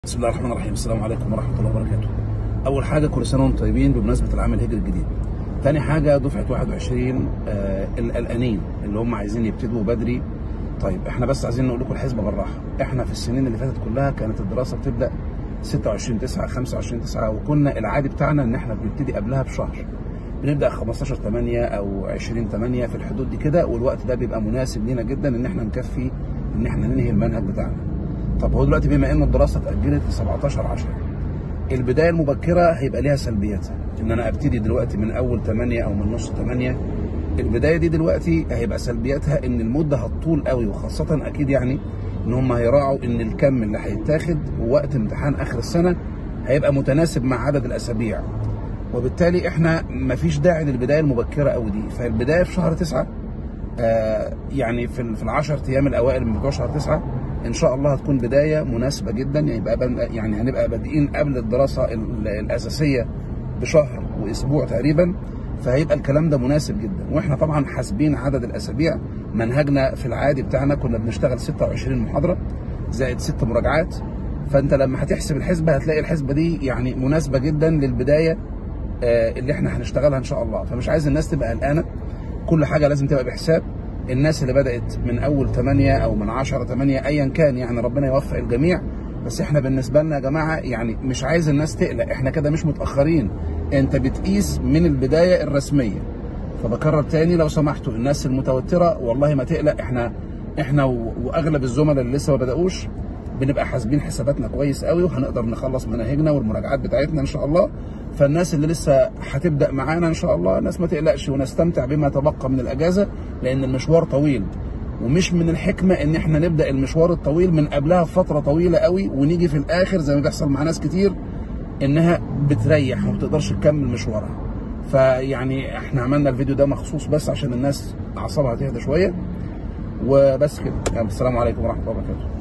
بسم الله الرحمن الرحيم السلام عليكم ورحمه الله وبركاته اول حاجه كل سنه وانتم طيبين بمناسبه العام الهجري الجديد تاني حاجه دفعه 21 آه القلقانين اللي هم عايزين يبتدوا بدري طيب احنا بس عايزين نقول لكم الحسبه بالراحه احنا في السنين اللي فاتت كلها كانت الدراسه بتبدا 26 9 25 9 وكنا العادي بتاعنا ان احنا بنبتدي قبلها بشهر بنبدا 15 8 او 20 8 في الحدود دي كده والوقت ده بيبقى مناسب لينا جدا ان احنا نكفي ان احنا ننهي المنهج بتاعنا طب هو دلوقتي بما ان الدراسه اتاجلت ل 17 10 البدايه المبكره هيبقى ليها سلبياتها ان انا ابتدي دلوقتي من اول 8 او من نص 8 البدايه دي دلوقتي هيبقى سلبياتها ان المده هتطول قوي وخاصه اكيد يعني ان هم هيراعوا ان الكم اللي هيتاخد وقت امتحان اخر السنه هيبقى متناسب مع عدد الاسابيع وبالتالي احنا مفيش داعي للبدايه المبكره قوي دي فالبدايه في شهر 9 آه يعني في في ال 10 ايام الاوائل من بتوع شهر 9 ان شاء الله هتكون بدايه مناسبه جدا يعني يبقى يعني هنبقى بادئين قبل الدراسه الاساسيه بشهر واسبوع تقريبا فهيبقى الكلام ده مناسب جدا واحنا طبعا حاسبين عدد الاسابيع منهجنا في العادي بتاعنا كنا بنشتغل 26 محاضره زائد ست مراجعات فانت لما هتحسب الحسبه هتلاقي الحسبه دي يعني مناسبه جدا للبدايه اللي احنا هنشتغلها ان شاء الله فمش عايز الناس تبقى قلقانه كل حاجه لازم تبقى بحساب الناس اللي بدات من اول 8 او من 10 8 ايا كان يعني ربنا يوفق الجميع بس احنا بالنسبه لنا يا جماعه يعني مش عايز الناس تقلق احنا كده مش متاخرين انت بتقيس من البدايه الرسميه فبكرر تاني لو سمحتوا الناس المتوتره والله ما تقلق احنا احنا واغلب الزملاء اللي لسه ما بداوش بنبقى حاسبين حساباتنا كويس قوي وهنقدر نخلص مناهجنا والمراجعات بتاعتنا ان شاء الله فالناس اللي لسه هتبدا معانا ان شاء الله الناس ما تقلقش ونستمتع بما تبقى من الاجازه لان المشوار طويل ومش من الحكمه ان احنا نبدا المشوار الطويل من قبلها بفتره طويله قوي ونيجي في الاخر زي ما بيحصل مع ناس كتير انها بتريح وما بتقدرش تكمل مشوارها فيعني احنا عملنا الفيديو ده مخصوص بس عشان الناس اعصابها تهدى شويه وبس كده يعني السلام عليكم ورحمه الله وبركاته